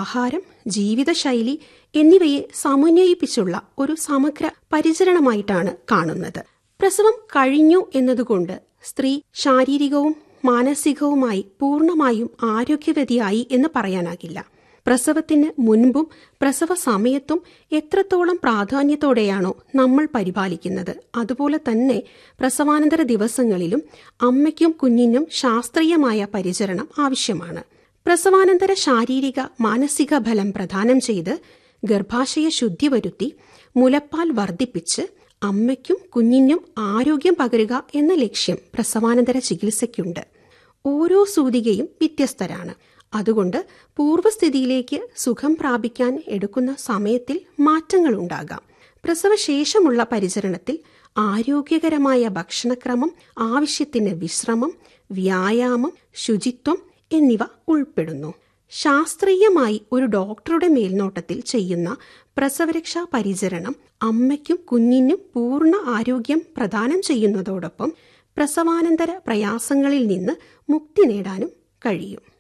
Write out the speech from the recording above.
ആഹാരം ജീവിതശൈലി എന്നിവയെ സമന്വയിപ്പിച്ചുള്ള ഒരു സമഗ്ര പരിചരണമായിട്ടാണ് കാണുന്നത് പ്രസവം കഴിഞ്ഞു എന്നതുകൊണ്ട് സ്ത്രീ ശാരീരികവും മാനസികവുമായി പൂർണ്ണമായും ആരോഗ്യവതിയായി എന്ന് പറയാനാകില്ല പ്രസവത്തിന് മുൻപും പ്രസവ സമയത്തും എത്രത്തോളം പ്രാധാന്യത്തോടെയാണോ നമ്മൾ പരിപാലിക്കുന്നത് അതുപോലെ തന്നെ പ്രസവാനന്തര ദിവസങ്ങളിലും അമ്മയ്ക്കും കുഞ്ഞിനും ശാസ്ത്രീയമായ പരിചരണം ആവശ്യമാണ് പ്രസവാനന്തര ശാരീരിക മാനസിക ഫലം പ്രദാനം ചെയ്ത് ഗർഭാശയ ശുദ്ധി വരുത്തി മുലപ്പാൽ വർദ്ധിപ്പിച്ച് അമ്മയ്ക്കും കുഞ്ഞിനും ആരോഗ്യം പകരുക എന്ന ലക്ഷ്യം പ്രസവാനന്തര ചികിത്സയ്ക്കുണ്ട് ഓരോ സൂതികയും വ്യത്യസ്തരാണ് അതുകൊണ്ട് പൂർവ്വസ്ഥിതിയിലേക്ക് സുഖം പ്രാപിക്കാൻ എടുക്കുന്ന സമയത്തിൽ മാറ്റങ്ങളുണ്ടാകാം പ്രസവശേഷമുള്ള പരിചരണത്തിൽ ആരോഗ്യകരമായ ഭക്ഷണക്രമം ആവശ്യത്തിന് വിശ്രമം വ്യായാമം ശുചിത്വം എന്നിവ ഉൾപ്പെടുന്നു ശാസ്ത്രീയമായി ഒരു ഡോക്ടറുടെ മേൽനോട്ടത്തിൽ ചെയ്യുന്ന പ്രസവരക്ഷാ പരിചരണം അമ്മയ്ക്കും കുഞ്ഞിനും പൂർണ്ണ ആരോഗ്യം പ്രദാനം ചെയ്യുന്നതോടൊപ്പം പ്രസവാനന്തര പ്രയാസങ്ങളിൽ നിന്ന് മുക്തി നേടാനും കഴിയും